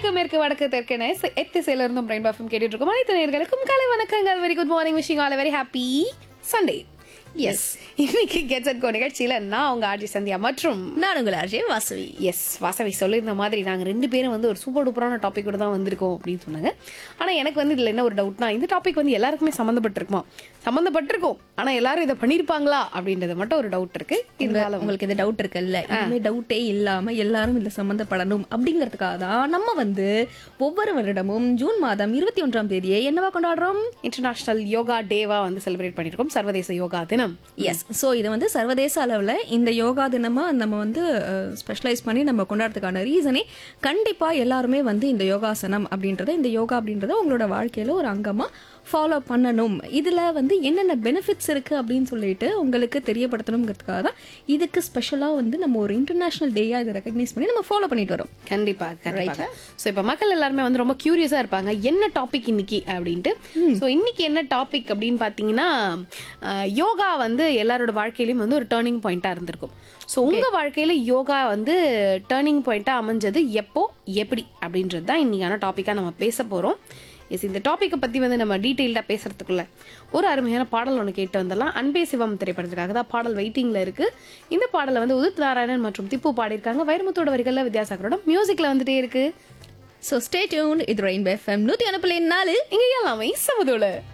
கிழக்கு மேற்கு வடக்கு தெற்கென எத்திசையில இருந்தும் பிரைன் பாஃபம் கேட்டுட்டு இருக்கோம் அனைத்து நேர்களுக்கும் காலை வணக்கங்கள் very good morning wishing all very happy Sunday yes இன்னைக்கு கெட்ஸ் அட் கோ நிகழ்ச்சியில நான் உங்க ஆர்ஜி சந்தியா மற்றும் நான் உங்கள் அஜய் வாசவி எஸ் வாசவி சொல்லியிருந்த மாதிரி நாங்கள் ரெண்டு பேரும் வந்து ஒரு சூப்பர் டூப்பரான டாபிக் தான் வந்திருக்கோம் அப்படின்னு சொன்னாங்க ஆனால் எனக்கு வந்து இதில் என்ன ஒரு டவுட்னா இந்த டாபிக் வந்து எல்லாருக்குமே சம்மந்தப்பட்டிருக்குமா சம்மந்தப்பட்டிருக்கும் ஆனால் எல்லாரும் இதை பண்ணியிருப்பாங்களா அப்படின்றது மட்டும் ஒரு டவுட் இருக்கு இருந்தாலும் உங்களுக்கு இந்த டவுட் இருக்குல்ல இனிமே டவுட்டே இல்லாம எல்லாரும் இதுல சம்பந்தப்படணும் அப்படிங்கறதுக்காக தான் நம்ம வந்து ஒவ்வொரு வருடமும் ஜூன் மாதம் இருபத்தி ஒன்றாம் தேதியை என்னவா கொண்டாடுறோம் இன்டர்நேஷனல் யோகா டேவா வந்து செலிப்ரேட் பண்ணியிருக்கோம் சர்வதேச யோகா தினம் எஸ் ஸோ இது வந்து சர்வதேச அளவில் இந்த யோகா தினமா நம்ம வந்து ஸ்பெஷலைஸ் பண்ணி நம்ம கொண்டாடுறதுக்கான ரீசனே கண்டிப்பா எல்லாருமே வந்து இந்த யோகாசனம் அப்படின்றத இந்த யோகா அப்படின்றத உங்களோட வாழ்க்கையில ஒரு அங்கமா ஃபாலோ பண்ணணும் இதுல வந்து என்னென்ன பெனிஃபிட்ஸ் இருக்கு அப்படின்னு சொல்லிட்டு உங்களுக்கு தெரியப்படுத்தணுங்கிறதுக்காக தான் இதுக்கு ஸ்பெஷலா வந்து நம்ம ஒரு இன்டர்நேஷனல் டேயா இதை ரெகக்னைஸ் பண்ணி நம்ம ஃபாலோ பண்ணிட்டு வரோம் கண்டிப்பா கண்டிப்பா ஸோ இப்போ மக்கள் எல்லாருமே வந்து ரொம்ப கியூரியஸா இருப்பாங்க என்ன டாபிக் இன்னைக்கு அப்படின்ட்டு ஸோ இன்னைக்கு என்ன டாபிக் அப்படின்னு பார்த்தீங்கன்னா அஹ், யோகா வந்து எல்லாரோட வாழ்க்கையிலும் வந்து ஒரு டேர்னிங் பாயிண்டா இருந்திருக்கும் ஸோ உங்க வாழ்க்கையில யோகா வந்து டேர்னிங் பாயிண்டா அமைஞ்சது எப்போ எப்படி அப்படின்றது தான் இன்னைக்கான டாபிக்கா நம்ம பேச போறோம் எஸ் இந்த டாப்பிக்கை பற்றி வந்து நம்ம டீட்டெயில்டாக பேசுறதுக்குள்ள ஒரு அருமையான பாடல் ஒன்று கேட்டு வந்துடலாம் அன்பே சிவம் திரைப்படத்துக்காக தான் பாடல் வெயிட்டிங்கில் இருக்கு இந்த பாடலை வந்து உதித் நாராயணன் மற்றும் திப்பு பாடியிருக்காங்க வைரமுத்தோட வரிகளில் வித்யாசாகரோட மியூசிக்கில் வந்துட்டே இருக்கு ஸோ ஸ்டே டியூன் இது ரெயின் எஃப்எம் நூற்றி அனுப்பலேன் நாலு இங்கே எல்லாமே சமதோல